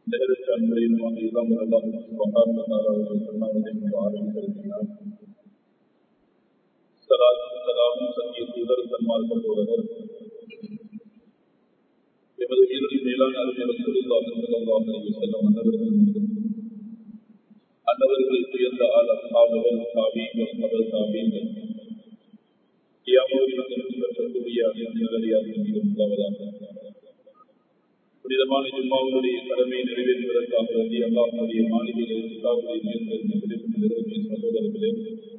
நேருக்கு அன்பையும் இல்லாம எல்லாம் மகாத்மாராவுடைய சொன்னாவதை ஆரம்பித்திருக்கிறார் சலாத்தும் சலாமும் சத்திய தூதர் தன்மார்க்க தோழர் எமது வீரரின் மேலான அறிஞர் சுருல்லாக செல்லும் அன்னவர்கள் மீதும் அன்னவர்களை உயர்ந்த ஆள் அசாபர்கள் சாபிகள் மதல் சாபிகள் பெறக்கூடிய நல்லடியார்கள் மீதும் உள்ளவதாக புனிதமான ஜும்மாவுடைய கடமையை நிறைவேற்றுவதற்காக வேண்டிய அல்லாஹுடைய மாளிகையில் இஸ்லாமுடைய நிறைவேற்றிய சகோதரர்களே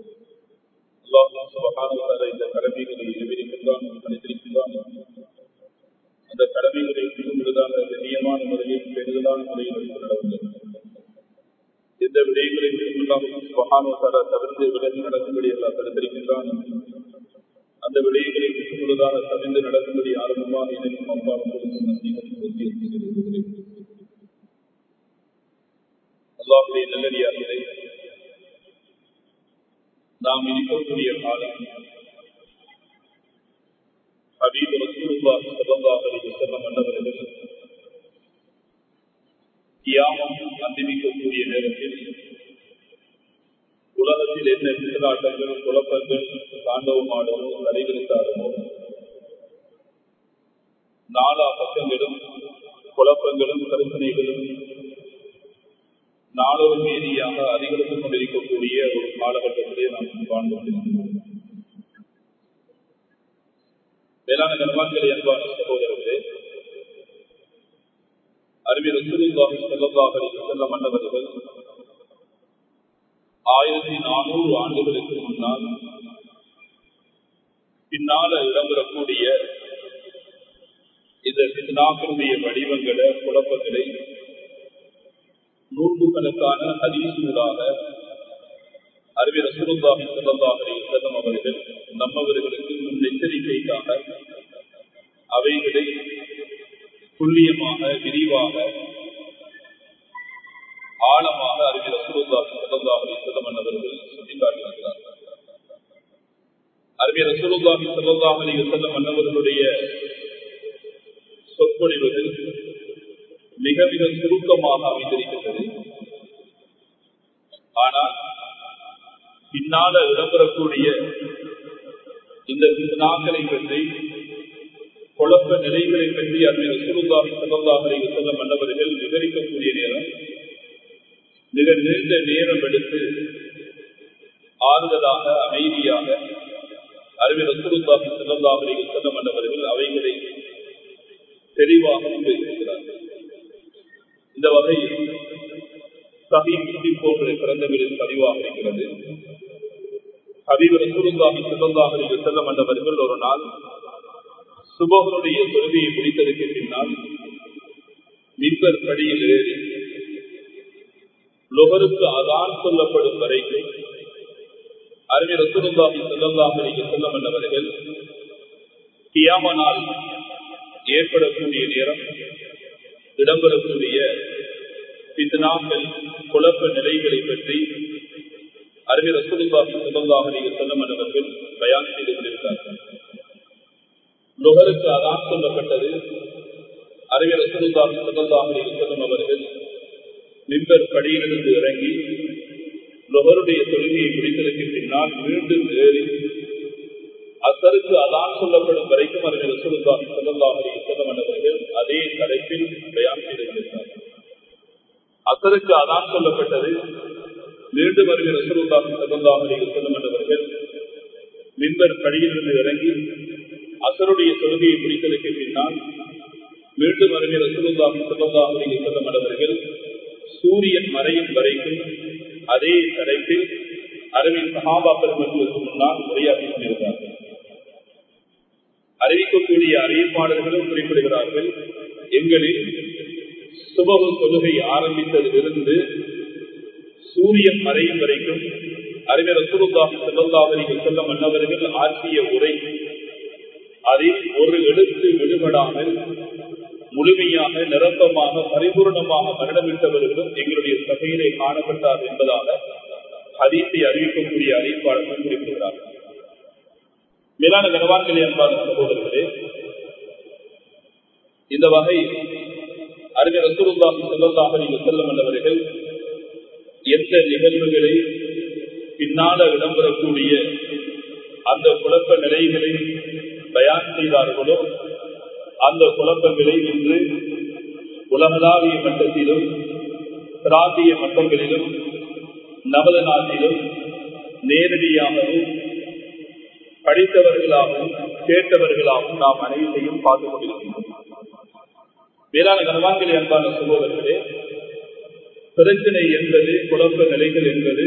அல்லாஹ் இந்த கடமைகளை நிறைவேறுகின்றான் அனுசரிக்கின்றான் அந்த கடமைகளை முழுதாக கண்ணியமான முறையில் பெரிதலான முறையில் எடுத்து நடவுள்ளது எந்த விடயங்களை மகானோசார தவிர்த்து விலகி நடக்கும்படி எல்லாம் தடுத்திருக்கின்றான் அந்த விடயங்களை முழுதாக தவிர்த்து நடக்கும்படி ஆரம்பமாக இணைக்கும் அம்பாவும் அல்லாஹுடைய நல்லடியார்களே நாம் இருக்கக்கூடிய காலம் ஹபீப் ரசூலுல்லாஹ் ஸல்லல்லாஹு அலைஹி வஸல்லம் அன்னவர்கள் கியாமம் அந்திமிக்கக்கூடிய நேரத்தில் உலகத்தில் என்ன சித்தலாட்டங்கள் குழப்பங்கள் தாண்டவமாடவோ தலைவிருத்தாரமோ நாலா பக்கங்களும் குழப்பங்களும் கருத்தனைகளும் நாளொரு மீதியாக அதிகரித்துக் கொண்டிருக்கக்கூடிய ஒரு காலகட்டத்திலே நாம் வாழ்ந்து கொண்டிருக்கிறோம் மேலான கர்மான்களை அன்பான சகோதரர்களே அறிவியல் ரசூலுல்லாஹி ஸல்லல்லாஹு அலைஹி வஸல்லம் மன்னவர்கள் ஆயிரத்தி நானூறு ஆண்டுகளுக்கு முன்னால் பின்னால இடம்பெறக்கூடிய இந்த பித்னாக்களுடைய வடிவங்களை குழப்பங்களை நூற்றுக்கணக்கான ஹதீசூடாக அறிவியல் ரசூலுல்லாஹி ஸல்லல்லாஹு அலைஹி வஸல்லம் அவர்கள் நம்மவர்களுக்கு முன்னெச்சரிக்கைக்காக அவைகளை துல்லியமாக விரிவாக ஆழமாக அறிவியல் ரசூலுல்லாஹி ஸல்லல்லாஹு அலைஹி வஸல்லம் அவர்கள் சுட்டிக்காட்டியிருக்கிறார் அறிவியல் ரசூலுல்லாஹி ஸல்லல்லாஹு அலைஹி வஸல்லம் அன்னவர்களுடைய சொற்பொழிவுகள் மிக மிக சுருக்கமாக அமைந்திருக்கின்றது ஆனால் பின்னால இடம்பெறக்கூடிய இந்த நாட்களை பற்றி குழப்ப நிலைகளை பற்றி அறிஞர் சுருந்தாமி சதந்தாமரை செல்ல மன்னவர்கள் விவரிக்கக்கூடிய நேரம் மிக நீண்ட நேரம் எடுத்து ஆறுதலாக அமைதியாக அறிஞர் சுருந்தாமி சதந்தாமரை செல்ல மன்னவர்கள் அவைகளை தெளிவாக முன்வைத்திருக்கிறார்கள் இந்த வகையில் சகி முஸ்லிம் போன்ற பிறந்தவரில் பதிவாக இருக்கிறது ஹபீபர் சுருந்தாமி செல்லந்தாமரை செல்ல மன்னவர்கள் ஒரு நாள் சுபகனுடைய தொழுகையை முடித்ததற்கு பின்னால் மின்பர் படியில் ஏறி லொகருக்கு அதான் சொல்லப்படும் வரைக்கும் அறிஞர் ரசூலுல்லாஹி ஸல்லல்லாஹு அலைஹி வஸல்லம் என்பவர்கள் கியாமனால் ஏற்படக்கூடிய நேரம் இடம்பெறக்கூடிய பித்னாக்கள் குழப்ப நிலைகளை பற்றி அறிஞர் ரசூலுல்லாஹி ஸல்லல்லாஹு அலைஹி வஸல்லம் என்பவர்கள் பயான் செய்து கொண்டிருக்கிறார்கள் நுகருக்கு அதான் சொல்லப்பட்டது அறிவியல் ரசூலுல்லாஹி ஸல்லல்லாஹு அலைஹி வஸல்லம் அவர்கள் மிம்பர் படியிலிருந்து இறங்கி நுகருடைய தொழுகையை முடித்ததற்கு பின்னால் மீண்டும் ஏறி அசருக்கு அதான் சொல்லப்படும் வரைக்கும் அறிவியல் ரசூலுல்லாஹி ஸல்லல்லாஹு அலைஹி வஸல்லம் அவர்கள் அதே தலைப்பில் பயான் செய்திருக்கிறார் அசருக்கு அதான் சொல்லப்பட்டது மீண்டும் அறிவியல் ரசூலுல்லாஹி ஸல்லல்லாஹு அலைஹி வஸல்லம் அவர்கள் மிம்பர் படியிலிருந்து இறங்கி அசருடைய தொழுகையை முடித்ததற்கு பின்னால் மீண்டும் அறிஞர் ரசூலுல்லாஹி ஸல்லல்லாஹு அலைஹி வஸல்லம் அவர்கள் சூரியன் மறையும் வரைக்கும் அதே தலைப்பில் அறிவின் சஹாபா பெருமக்களுக்கு முன்னால் உரையாற்றிக் கொண்டிருக்கிறார்கள் அறிவிக்கக்கூடிய அறிவிப்பாளர்களும் குறிப்பிடுகிறார்கள் எங்களில் சுபகு தொழுகை ஆரம்பித்ததிலிருந்து சூரியன் மறையும் வரைக்கும் அறிஞர் ரசூலுல்லாஹி ஸல்லல்லாஹு அலைஹி வஸல்லம் அன்னவர்கள் ஆற்றிய உரை அதில் ஒரு எழுத்து விடுபடாமல் முழுமையாக நிரப்பமாக பரிபூர்ணமாக மரணமிட்டவர்களும் எங்களுடைய சபையிலே காணப்பட்டார் என்பதாக ஹதீஸை அறிவிக்கக்கூடிய அறிவிப்பாளர்கள் குறிப்பிடுகிறார்கள் மேலான கனவான்களே அன்பான சகோதரர்களே இந்த வகை அறிஞர் ரசூலுல்லாஹி ஸல்லல்லாஹு அலைஹி வஸல்லம் என்பவர்கள் எந்த நிகழ்வுகளை பின்னால இடம்பெறக்கூடிய அந்த குழப்ப நிலைகளை பயான் செய்தார்களோ அந்த குழப்பங்களை இன்று உலகளாவிய மட்டத்திலும் பிராந்திய மட்டங்களிலும் நமது நாட்டிலும் நேரடியாகவும் படித்தவர்களாகவும் கேட்டவர்களாகவும் நாம் அனைத்தையும் பார்த்துக் கொண்டிருக்கின்றோம் வேளாண் கனவான்களே அன்பான சகோதரர்களே பிரச்சனை என்பது குழப்ப நிலைகள் என்பது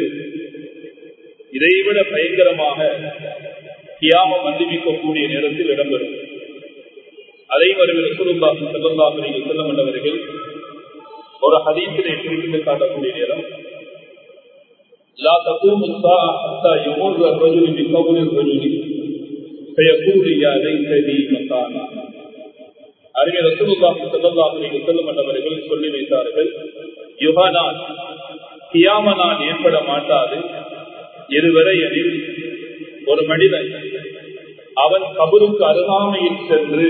இதைவிட பயங்கரமாக கியாமம் வந்திமிக்கக்கூடிய நேரத்தில் இடம்பெறும் அதை வருகிற சுருந்தாசி செல்லந்தாசி செல்லம் என்றவர்கள் ஒரு ஹதீசினை குறிப்பிட்டு காட்டக்கூடிய நேரம் لا تقوم الساعة حتى يمر الرجل بقبر الرجل فيقول يا ليتني مكانا அறிஞர் ரசூலுல்லாஹி ஸல்லல்லாஹு அலைஹி வஸல்லம் அவர்கள் சொல்லி வைத்தார்கள் யுகனான் கியாமனான் ஏற்பட மாட்டாது இருவரை எனில் ஒரு மனிதன் அவன் கபருக்கு அருகாமையில் சென்று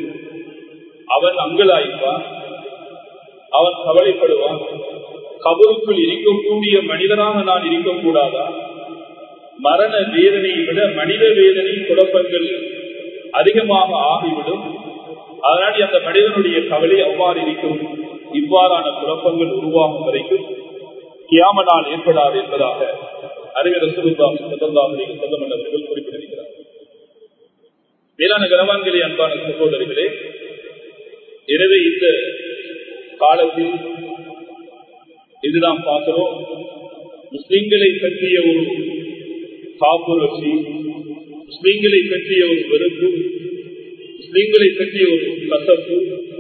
அவன் அங்கலாய்ப்பான் அவன் கவலைப்படுவான் கபருக்குள் இருக்கக்கூடிய மனிதனாக நான் இருக்கக்கூடாதா மரண வேதனையை விட மனித வேதனை குழப்பங்கள் அதிகமாக ஆகிவிடும் அதனால் அந்த மனிதனுடைய கவலை அவ்வாறு இருக்கும் இவ்வாறான குழப்பங்கள் உருவாகும் வரைக்கும் கியாம நாள் ஏற்படாது என்பதாக அறிஞர் சொல்லம் அவர்கள் குறிப்பிட்டிருக்கிறார் மேலான கனவான்களே அன்பான சகோதரிகளே எனவே இந்த காலத்தில் இது நாம் பார்க்கிறோம் முஸ்லிம்களை பற்றிய ஒரு காப்புணர்ச்சி முஸ்லிம்களை பற்றிய ஒரு வெறுப்பு முஸ்லிம்களை பற்றிய ஒரு கசப்பு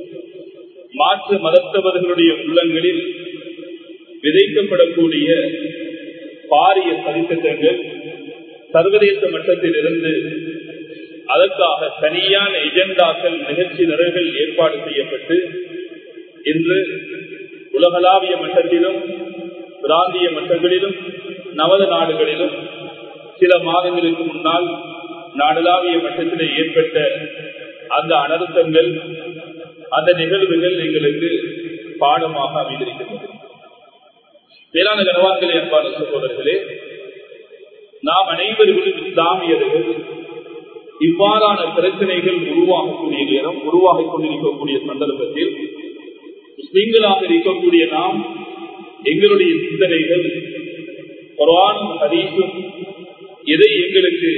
மாற்று மதத்தவர்களுடைய உள்ளங்களில் விதைக்கப்படக்கூடிய பாரிய சதித்திட்டங்கள் சர்வதேச மட்டத்தில் இருந்து அதற்காக தனியான எஜெண்டாக்கள் நிகழ்ச்சி நிறர்கள் ஏற்பாடு செய்யப்பட்டு இன்று உலகளாவிய மட்டத்திலும் பிராந்திய மட்டங்களிலும் நமது நாடுகளிலும் சில மாதங்களுக்கு முன்னால் நாடளாவிய மட்டத்திலே ஏற்பட்ட அந்த அனர்த்தங்கள் அந்த நிகழ்வுகள் எங்களுக்கு பாடமாக அமைந்திருக்கின்றது வேளாண் கனவான்களே அன்பான சகோதரர்களே நாம் அனைவர்களும் இஸ்லாமியர்கள் இவ்வாறான பிரச்சனைகள் உருவாகக்கூடிய நேரம் உருவாகிக் கொண்டிருக்கக்கூடிய சந்தர்ப்பத்தில் முஸ்லிம்களாக இருக்கக்கூடிய நாம் எங்களுடைய சிந்தனைகள் குரானும் ஹரீஸும் எதை எங்களுக்கு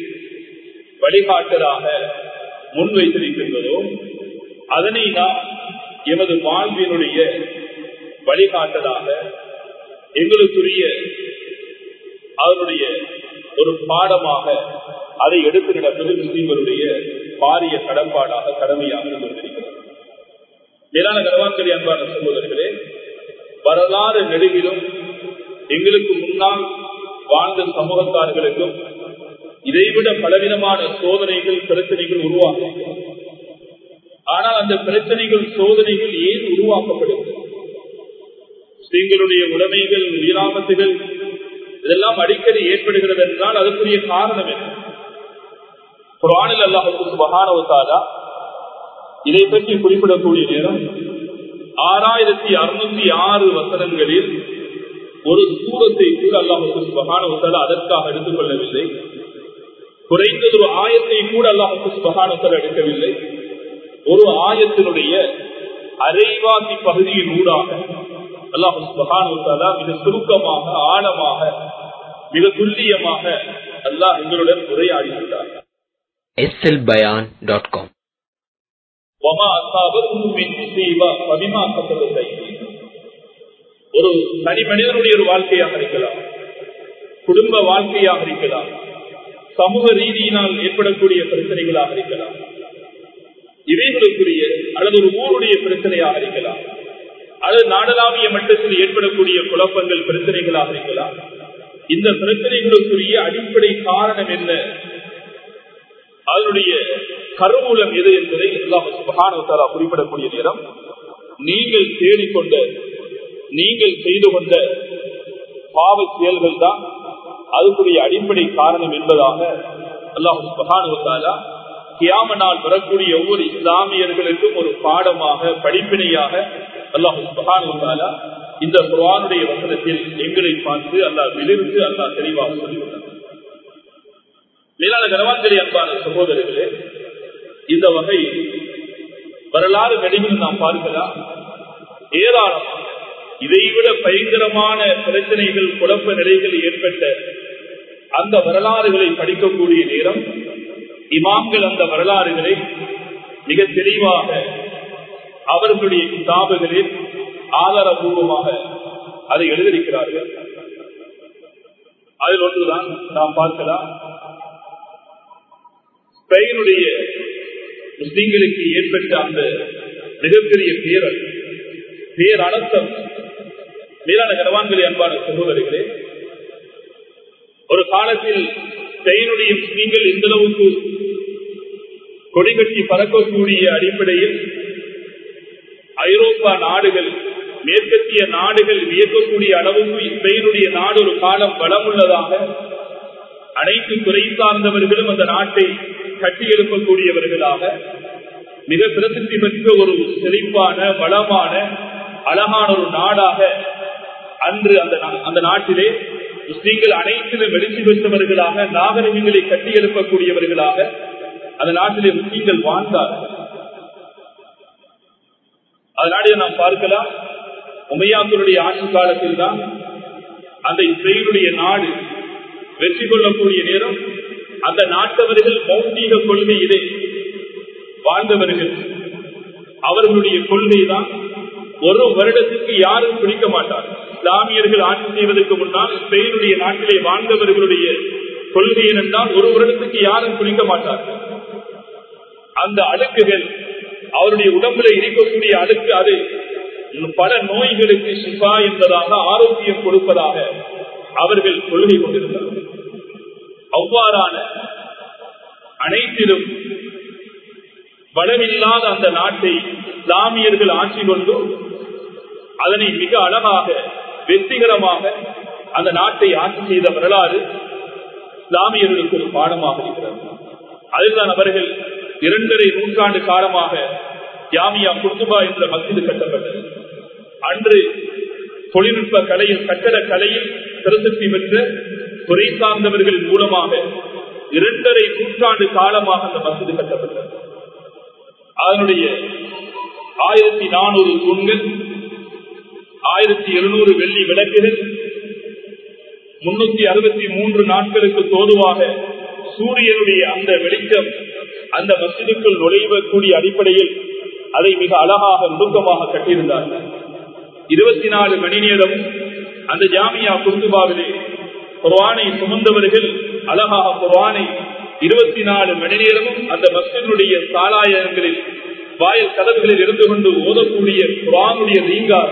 வழிகாட்டலாக முன்வைத்திருக்கின்றதோ அதனை நாம் எமது வாழ்வினுடைய வழிகாட்டலாக எங்களுக்குரிய அவருடைய ஒரு பாடமாக அதை எடுத்து நடப்பது முஸ்லிம்களுடைய பாரிய கடப்பாடாக கடமையாக கொண்டிருக்கிறது மேலான கனவான்களி அன்பான சகோதரர்களே வரலாறு நெடுகிலும் எங்களுக்கு முன்னால் வாழ்ந்த சமூகத்தார்களுக்கும் இதைவிட பலவிதமான சோதனைகள் பிரச்சனைகள் உருவாகும் ஆனால் அந்த பிரச்சனைகள் சோதனைகள் ஏன் உருவாக்கப்படுகிறது முஸ்லிம்களுடைய உடைமைகள் உயிராபத்துகள் இதெல்லாம் அடிக்கடி ஏற்படுகிறது என்றால் அதற்குரிய காரணம் என்ன குரானில் அல்லாஹுக்கு மகானவத்தாரா இதை பற்றி குறிப்பிடக்கூடிய நேரம் ஆறாயிரத்தி அறுநூத்தி ஆறு வசனங்களில் ஒரு சூரத்தை கூட அல்லாஹுக்கு மகானவத்தாரா அதற்காக எடுத்துக் கொள்ளவில்லை குறைந்தது ஒரு ஆயத்தை கூட அல்லாஹுக்கு மகானவத்தாரா எடுக்கவில்லை ஒரு ஆயத்தினுடைய அரைவாசி பகுதியின் ஊடாக அல்லாஹு மகானுத்தாலா மிக சுருக்கமாக ஆழமாக மிக துல்லியமாக அல்லாஹ் எங்களுடன் உரையாடிவிட்டார் slbayan.com ஒரு தனி மனிதனுடைய ஒரு வாழ்க்கையாக இருக்கலாம் குடும்ப வாழ்க்கையாக இருக்கலாம் சமூக ரீதியினால் ஏற்படக்கூடிய பிரச்சனைகளாக இருக்கலாம் இவைகளுக்குரிய அல்லது ஒரு ஊருடைய பிரச்சனையாக இருக்கலாம் அல்லது நாடளாவிய மட்டத்தில் ஏற்படக்கூடிய குழப்பங்கள் பிரச்சனைகளாக இருக்கலாம் இந்த பிரச்சனைகளுக்குரிய அடிப்படை காரணம் என்ன அதனுடைய கருவூலம் எது என்பதை மகானவத்தாரா குறிப்பிடக்கூடிய நேரம் நீங்கள் தேடிக்கொண்ட நீங்கள் செய்து கொண்ட பாவ செயல்கள் தான் அதுக்குரிய அடிப்படை காரணம் என்பதாக அல்லாஹு மகானுவத்தாலா கியாம நாள் வரக்கூடிய ஒவ்வொரு இஸ்லாமியர்களுக்கும் ஒரு பாடமாக படிப்பினையாக அல்லாஹு சுபஹானுவத்தாலா இந்த குர்ஆனுடைய வசனத்தில் எங்களை பார்த்து அல்லாஹ் விளிர்ந்து அல்லாஹ் தெளிவாக சொல்லிவிட்டார் மேலான கனவான்களே அன்பான சகோதரர்களே இந்த வகை வரலாறு நடிகள் நாம் பார்க்கலாம் ஏராளம் இதைவிட பயங்கரமான பிரச்சனைகள் குழப்ப நிலைகள் ஏற்பட்ட அந்த வரலாறுகளை படிக்கக்கூடிய நேரம் இமாம்கள் அந்த வரலாறுகளை மிக தெளிவாக அவர்களுடைய கிதாபுகளில் ஆதாரபூர்வமாக அதை எழுதியிருக்கிறார்கள் அதில் ஒன்றுதான் நாம் பார்க்கலாம் ஸ்பெயினுடைய முஸ்லிம்களுக்கு ஏற்பட்ட அந்த மிகப்பெரிய பேரல் பேரனர்த்தம் மேலான கனவான்களே அன்பான சகோதரிகளே ஒரு காலத்தில் ஸ்பெயினுடைய முஸ்லீம்கள் எந்த அளவுக்கு கொடிகட்டி பறக்கக்கூடிய அடிப்படையில் ஐரோப்பா நாடுகள் மேற்கத்திய நாடுகள் வியக்கக்கூடிய அளவுக்கு ஸ்பெயினுடைய நாடு ஒரு காலம் வளமுள்ளதாக அனைத்து துறை சார்ந்தவர்களும் அந்த நாட்டை கட்டி எழுப்பக்கூடியவர்களாக மிக பிரசித்தி பெற்ற ஒரு செழிப்பான வளமான அழகான ஒரு நாடாக அன்று அந்த அந்த நாட்டிலே முஸ்லீம்கள் அனைத்திலும் எழுச்சி பெற்றவர்களாக நாகரிகங்களை கட்டி எழுப்பக்கூடியவர்களாக அந்த நாட்டிலே முஸ்லீம்கள் வாழ்ந்தார்கள் அதனாலே நாம் பார்க்கலாம் உமையாக்களுடைய ஆட்சி காலத்தில் தான் அந்த இஸ்ரேலுடைய நாடு வெற்றி கொள்ளக்கூடிய நேரம் அந்த நாட்டவர்கள் மௌத்தீக கொள்கையிலே வாழ்ந்தவர்கள் அவர்களுடைய கொள்கை தான் ஒரு வருடத்துக்கு யாரும் பிடிக்க மாட்டார் இஸ்லாமியர்கள் ஆட்சி செய்வதற்கு முன்னால் ஸ்பெயினுடைய நாட்டிலே வாழ்ந்தவர்களுடைய கொள்கை என்றால் ஒரு வருடத்துக்கு யாரும் குளிக்க மாட்டார்கள் அந்த அடுக்குகள் அவருடைய உடம்புல இருக்கக்கூடிய அடுக்கு அது பல நோய்களுக்கு சிபா என்பதாக ஆரோக்கியம் கொடுப்பதாக அவர்கள் கொள்கை கொண்டிருந்தார்கள் அவ்வாறான அனைத்திலும் வளமில்லாத அந்த நாட்டை இஸ்லாமியர்கள் ஆட்சி கொண்டு அதனை மிக அழகாக வெற்றிகரமாக அந்த நாட்டை ஆட்சி செய்த வரலாறு இஸ்லாமியர்களுக்கு ஒரு பாடமாக இருக்கிறது அதில்தான் அவர்கள் இரண்டரை நூற்றாண்டு காலமாக ஜாமியா குர்துபா என்ற மசிது கட்டப்பட்டது அன்று தொழில்நுட்ப கலையில் கட்டட கலையில் பிரசித்தி பெற்ற துறை சார்ந்தவர்கள் மூலமாக இரண்டரை நூற்றாண்டு காலமாக அந்த மசிது கட்டப்பட்டது அதனுடைய ஆயிரத்தி நானூறு தூண்கள் ஆயிரத்தி எழுநூறு வெள்ளி விளக்குகள் முன்னூத்தி அறுபத்தி மூன்று நாட்களுக்கு தோதுவாக சூரியனுடைய அந்த வெளிச்சம் அந்த மசிதுக்குள் நுழைவக்கூடிய அடிப்படையில் அதை மிக அழகாக நுணுக்கமாக கட்டியிருந்தார்கள் இருபத்தி நாலு மணி நேரம் அந்த ஜாமியா குர்துபாவிலே குர்வானை சுமந்தவர்கள் அழகாக குர்வானை இருபத்தி நாலு மணி நேரமும் அந்த மஸ்ஜினுடைய சாலாயங்களில் வாயில் கதவுகளில் இருந்து கொண்டு ஓதக்கூடிய குரானுடைய ரீங்கார்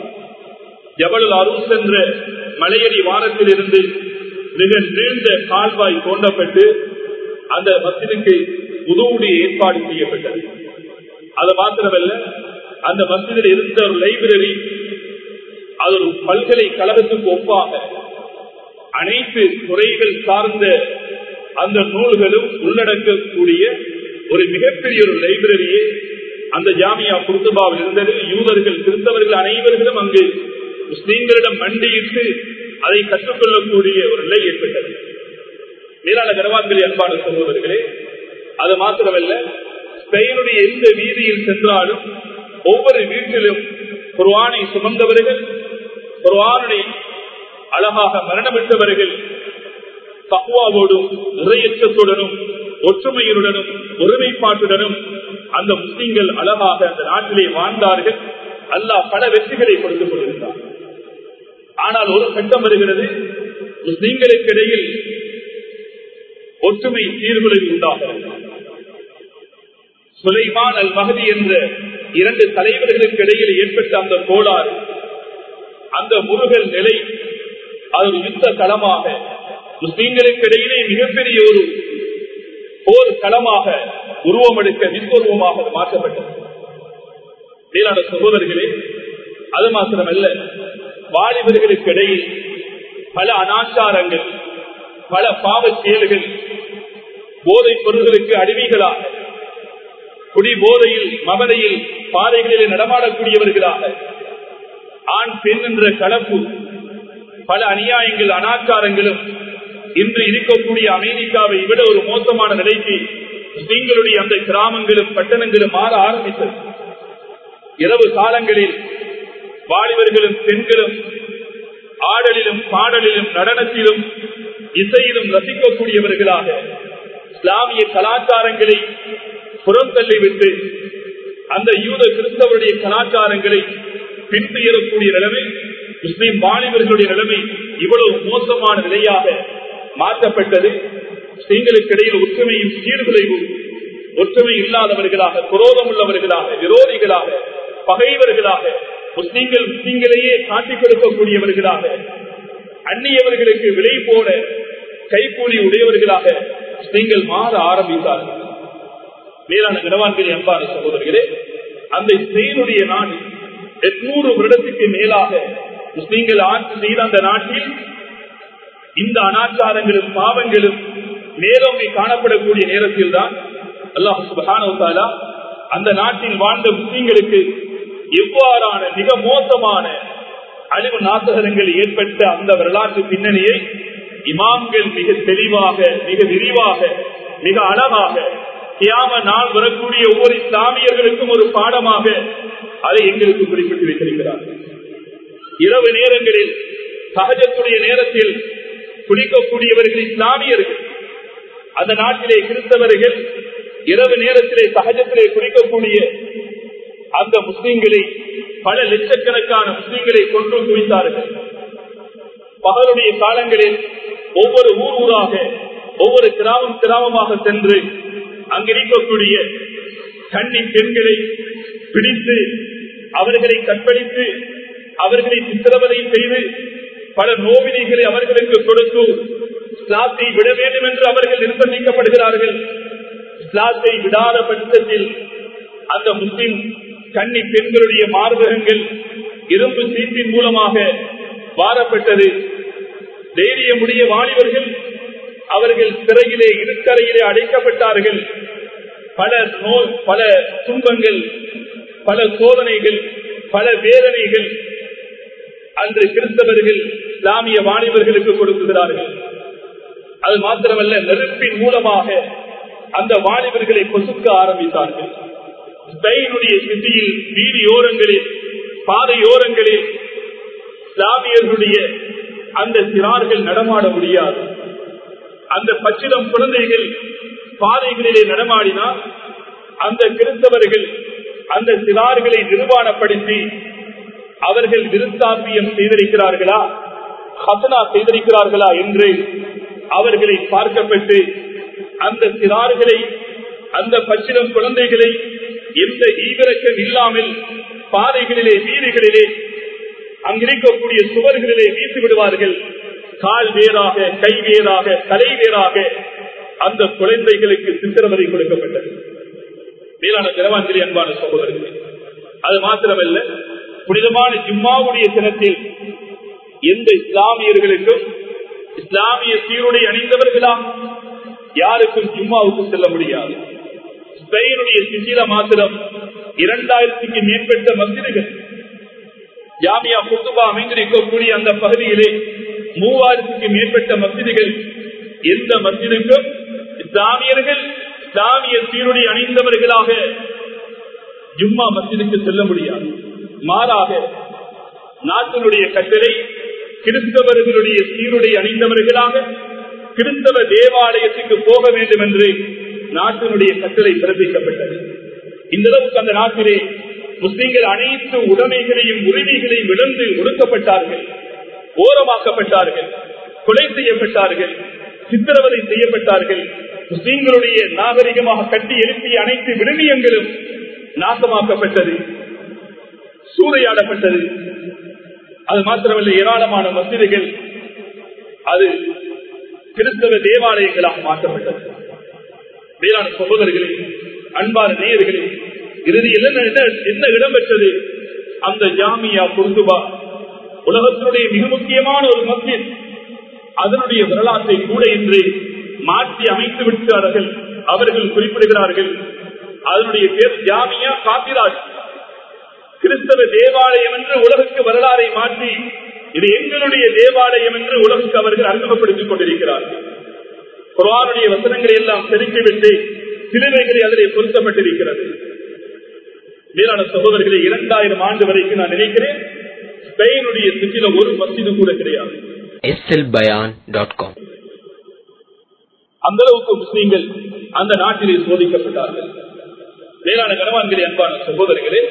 ஜபல் அரூஸ் என்ற மலையடி வாரத்தில் இருந்து மிக நீண்ட கால்வாய் தோண்டப்பட்டு அந்த மஸ்ஜிதுக்கு உதவுடைய ஏற்பாடு செய்யப்பட்டது அது மாத்திரமல்ல அந்த மஸ்ஜிதில் இருந்த ஒரு லைப்ரரி அது ஒரு பல்கலைக்கழகத்துக்கு ஒப்பாக அனைத்து துறைகள் சார்ந்த அந்த நூல்களும் உள்ளடக்கக்கூடிய ஒரு மிகப்பெரிய ஒரு லைப்ரரியே அந்த ஜாமியா குருத்துபாவில் இருந்தது யூதர்கள் கிறிஸ்தவர்கள் அனைவர்களும் அங்கு முஸ்லீம்களிடம் மண்டியிட்டு அதை கற்றுக்கொள்ளக்கூடிய ஒரு நிலை ஏற்பட்டது மேலான கரவான்களே அன்பான சகோதரர்களே அது மாத்திரமல்ல ஸ்பெயினுடைய எந்த வீதியில் சென்றாலும் ஒவ்வொரு வீட்டிலும் குர்வானை சுமந்தவர்கள் குர்வானை அழகாக மரணமிட்டவர்கள் தக்குவாவோடும் இறையச்சத்துடனும் ஒற்றுமையுடனும் ஒருமைப்பாட்டுடனும் அந்த முஸ்லிம்கள் அழகாக அந்த நாட்டிலே வாழ்ந்தார்கள் அல்லாஹ் பல வெற்றிகளை கொடுத்துக் கொண்டிருந்தார் ஆனால் ஒரு கட்டம் வருகிறது முஸ்லிம்களுக்கு இடையில் ஒற்றுமை சீர்குலை உண்டாகிறது சுலைமான் அல் மகதி என்ற இரண்டு தலைவர்களுக்கு இடையில் ஏற்பட்ட அந்த கோளாறு அந்த முருகல் நிலை அது யுத்த களமாக முஸ்லீம்களுக்கு இடையிலே மிகப்பெரிய ஒரு போர் களமாக உருவமெடுக்க விஸ்வரூபமாக மாற்றப்பட்டது மேலான சகோதரர்களே அது மாத்திரமல்ல வாலிபர்களுக்கு இடையில் பல அனாச்சாரங்கள் பல பாவ செயல்கள் போதைப் பொருள்களுக்கு அடிமைகளாக குடி போதையில் மகனையில் பாதைகளிலே நடமாடக்கூடியவர்களாக ஆண் பெண் என்ற கலப்பு பல அநியாயங்கள் அனாச்சாரங்களும் இன்று இருக்கக்கூடிய அமெரிக்காவை விட ஒரு மோசமான நிலைக்கு முஸ்லீம்களுடைய அந்த கிராமங்களும் பட்டணங்களும் மாற ஆரம்பித்தது இரவு காலங்களில் வாலிபர்களும் பெண்களும் ஆடலிலும் பாடலிலும் நடனத்திலும் இசையிலும் ரசிக்கக்கூடியவர்களாக இஸ்லாமிய கலாச்சாரங்களை புறம் தள்ளிவிட்டு அந்த யூத கிறிஸ்தவருடைய கலாச்சாரங்களை பின்துயரக்கூடிய நிலைமை முஸ்லீம் வாலிபர்களுடைய நிலைமை இவ்வளவு மோசமான நிலையாக மாற்றப்பட்டது முஸ்லீம்களுக்கு இடையில் ஒற்றுமையும் சீர்குலைவும் ஒற்றுமை இல்லாதவர்களாக குரோதம் உள்ளவர்களாக விரோதிகளாக பகைவர்களாக முஸ்லீம்கள் முஸ்லீம்களையே காட்டிக் கொடுக்கக்கூடியவர்களாக அந்நியவர்களுக்கு விலை போட கைகூலி உடையவர்களாக முஸ்லீம்கள் மாற ஆரம்பித்தார்கள் மேலான கனவான்கள் அன்பான சகோதரர்களே அந்த ஸ்பெயினுடைய நாடு எட்நூறு வருடத்துக்கு மேலாக முஸ்லீம்கள் ஆட்சி செய்த அந்த நாட்டில் இந்த அனாச்சாரங்களும் பாவங்களும் மேலோங்கி காணப்படக்கூடிய நேரத்தில் தான் அல்லாஹு சுபானா அந்த நாட்டில் வாழ்ந்த முஸ்லீம்களுக்கு எவ்வாறான மிக மோசமான அழிவு நாசகரங்கள் ஏற்பட்ட அந்த வரலாற்று பின்னணியை இமாம்கள் மிக தெளிவாக மிக விரிவாக மிக அழகாக கியாம நாள் வரக்கூடிய ஒவ்வொரு இஸ்லாமியர்களுக்கும் ஒரு பாடமாக அதை எங்களுக்கு குறிப்பிட்டு வைத்திருக்கிறார் இரவு நேரங்களில் சகஜத்துடைய நேரத்தில் குளிக்கக்கூடியவர்கள் இஸ்லாமியர்கள் அந்த நாட்டிலே கிறிஸ்தவர்கள் இரவு நேரத்திலே சகஜத்திலே குளிக்கக்கூடிய அந்த முஸ்லீம்களை பல லட்சக்கணக்கான முஸ்லீம்களை கொன்று குவித்தார்கள் பகலுடைய காலங்களில் ஒவ்வொரு ஊர் ஊராக ஒவ்வொரு கிராமம் கிராமமாக சென்று அங்கிருக்கக்கூடிய கன்னி பெண்களை பிடித்து அவர்களை கற்பழித்து அவர்களை சித்திரவதை செய்து பல நோவினைகளை அவர்களுக்கு கொடுத்து ஸ்லாத்தை விட வேண்டும் என்று அவர்கள் நிர்பந்திக்கப்படுகிறார்கள் ஸ்லாத்தை விடாத பட்சத்தில் அந்த முஸ்லிம் கன்னி பெண்களுடைய மார்பகங்கள் இரும்பு சீட்டின் மூலமாக வாரப்பட்டது தைரியமுடைய வாலிபர்கள் அவர்கள் சிறையிலே இருட்டறையிலே அடைக்கப்பட்டார்கள் பல நோய் பல துன்பங்கள் பல சோதனைகள் பல வேதனைகள் அன்று கிறிஸ்தவர்கள் இஸ்லாமிய வாலிபர்களுக்கு கொடுக்குகிறார்கள் அது மாத்திரமல்ல நெருப்பின் மூலமாக அந்த வாலிபர்களை கொசுக்க ஆரம்பித்தார்கள் ஸ்பெயினுடைய சிட்டியில் வீதியோரங்களில் பாதையோரங்களில் இஸ்லாமியர்களுடைய அந்த சிறார்கள் நடமாட முடியாது அந்த பச்சிடம் குழந்தைகள் பாதைகளிலே நடமாடினால் அந்த கிறிஸ்தவர்கள் அந்த சிறார்களை நிர்வாணப்படுத்தி அவர்கள் விருத்தாப்பியம் செய்திருக்கிறார்களா ஹசனா செய்திருக்கிறார்களா என்று அவர்களை பார்க்கப்பட்டு அந்த சிறார்களை அந்த பச்சிடம் குழந்தைகளை எந்த ஈவிரக்கம் இல்லாமல் பாதைகளிலே வீதிகளிலே அங்கிருக்கக்கூடிய சுவர்களிலே வீசி விடுவார்கள் கால் வேறாக கை வேறாக தலை வேறாக அந்த குழந்தைகளுக்கு சித்திரவதை கொடுக்கப்பட்டது மேலான திரவான்களே அன்பான சகோதரர்களே அது மாத்திரமல்ல புனிதமான ஜிம்மாவுடைய தினத்தில் எந்த இஸ்லாமியர்களுக்கும் இஸ்லாமிய சீருடை அணிந்தவர்களா யாருக்கும் ஜிம்மாவுக்கு செல்ல முடியாது ஸ்பெயினுடைய சிசில மாத்திரம் இரண்டாயிரத்துக்கு மேற்பட்ட மசிதிகள் ஜாமியா புத்துபா அமைந்திருக்கக்கூடிய அந்த பகுதியிலே மூவாயிரத்துக்கு மேற்பட்ட மசிதிகள் எந்த மசிதுக்கும் இஸ்லாமியர்கள் இஸ்லாமிய சீருடை அணிந்தவர்களாக ஜும்மா மசிதுக்கு செல்ல முடியாது மாறாக நாட்டினுடைய கட்டளை கிறிஸ்தவர்களுடைய சீருடை அணிந்தவர்களாக கிறிஸ்தவ தேவாலயத்துக்கு போக வேண்டும் என்று நாட்டினுடைய கட்டளை பிறப்பிக்கப்பட்டது இந்த அளவுக்கு அந்த நாட்டிலே முஸ்லிம்கள் அனைத்து உடைமைகளையும் உரிமைகளையும் இழந்து ஒடுக்கப்பட்டார்கள் ஓரமாக்கப்பட்டார்கள் கொலை செய்யப்பட்டார்கள் சித்திரவதை செய்யப்பட்டார்கள் முஸ்லீம்களுடைய நாகரிகமாக கட்டி எழுப்பிய அனைத்து விடுமியங்களும் நாசமாக்கப்பட்டது சூறையாடப்பட்டது அது மாத்திரமல்ல ஏராளமான மசிதிகள் அது கிறிஸ்தவ தேவாலயங்களாக மாற்றப்பட்டது வேளாண் சகோதரர்களே அன்பான நேயர்களே இறுதியில் என்ன என்ன இடம்பெற்றது அந்த ஜாமியா குருதுபா உலகத்தினுடைய மிக முக்கியமான ஒரு மஸ்ஜித் அதனுடைய வரலாற்றை கூட இன்று மாற்றி அமைத்து விட்டார்கள் அவர்கள் குறிப்பிடுகிறார்கள் அதனுடைய பேர் ஜாமியா காத்திராஜ் கிறிஸ்தவ தேவாலயம் என்று உலகுக்கு வரலாறை மாற்றி இது எங்களுடைய தேவாலயம் என்று உலகுக்கு அவர்கள் அறிமுகப்படுத்திக் கொண்டிருக்கிறார்கள் குரானுடைய வசனங்களை எல்லாம் செதுக்கிவிட்டு சிலுவைகளை அதிலே பொருத்தப்பட்டிருக்கிறது மேலான சகோதரர்களை இரண்டாயிரம் ஆண்டு வரைக்கும் நான் நினைக்கிறேன் ஸ்பெயினுடைய சுற்றில ஒரு மசிது கூட கிடையாது slbayan.com அந்த அளவுக்கு முஸ்லீம்கள் அந்த நாட்டிலே சோதிக்கப்பட்டார்கள் மேலான கனவான்களே அன்பான சகோதரர்களே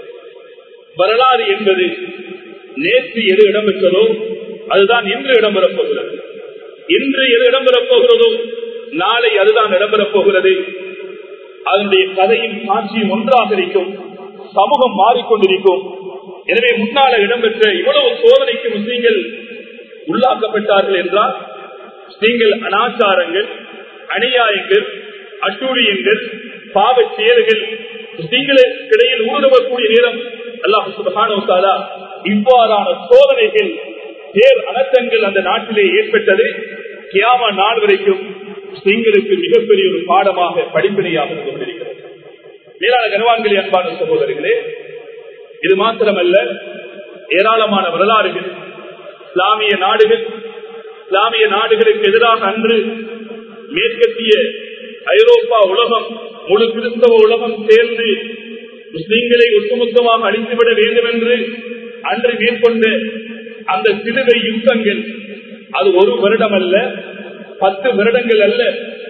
வரலாறு என்பது நேற்று எது இடம்பெற்றதோ அதுதான் இன்று இடம்பெறப் போகிறது இன்று எது இடம்பெறப் போகிறதோ நாளை அதுதான் இடம்பெறப் போகிறது அதனுடைய கதையும் காட்சியும் ஒன்றாக இருக்கும் சமூகம் மாறிக்கொண்டிருக்கும் எனவே முன்னால இடம்பெற்ற இவ்வளவு சோதனைக்கு முஸ்லீம்கள் உள்ளாக்கப்பட்டார்கள் என்றால் நீங்கள் அனாச்சாரங்கள் அநியாயங்கள் அட்டூழியங்கள் பாவச் செயல்கள் முஸ்லீம்களுக்கிடையில் ஊடுருவக்கூடிய நேரம் அல்லாஹ் சுபகானோசாலா இவ்வாறான சோதனைகள் பேர் அனர்த்தங்கள் அந்த நாட்டிலே ஏற்பட்டது கியாமா நாள் வரைக்கும் முஸ்லீம்களுக்கு மிகப்பெரிய ஒரு பாடமாக படிப்பினையாக இருந்து கொண்டிருக்கிறது மேலான கனவான்களே அன்பான சகோதரர்களே இது மாத்திரமல்ல ஏராளமான வரலாறுகள் இஸ்லாமிய நாடுகள் இஸ்லாமிய நாடுகளுக்கு எதிராக அன்று மேற்கத்திய ஐரோப்பா உலகம் முழு கிறிஸ்தவ உலகம் சேர்ந்து முஸ்லிம்களை ஒட்டுமொத்தமாக அழித்துவிட வேண்டும் என்று அன்று மேற்கொண்ட அந்த சிலுவை யுத்தங்கள் அது ஒரு வருடம் அல்ல பத்து வருடங்கள் அல்ல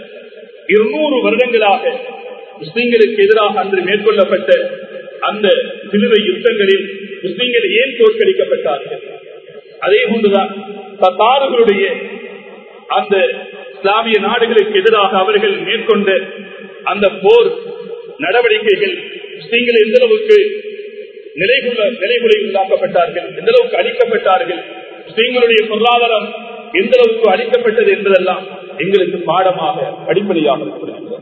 இருநூறு வருடங்களாக முஸ்லிம்களுக்கு எதிராக அன்று மேற்கொள்ளப்பட்ட அந்த சிலுவை யுத்தங்களில் முஸ்லிம்கள் ஏன் தோற்கடிக்கப்பட்டார்கள் அதே போன்றுதான் தத்தாறுகளுடைய அந்த இஸ்லாமிய நாடுகளுக்கு எதிராக அவர்கள் மேற்கொண்ட அந்த போர் நடவடிக்கைகள் முஸ்லீம்கள் எந்த அளவுக்கு நிலைகுள்ள நிலைகுலை உண்டாக்கப்பட்டார்கள் எந்த அளவுக்கு அழிக்கப்பட்டார்கள் முஸ்லீம்களுடைய பொருளாதாரம் எந்த அளவுக்கு அழிக்கப்பட்டது என்பதெல்லாம் எங்களுக்கு பாடமாக அடிப்படையாக இருக்கிறது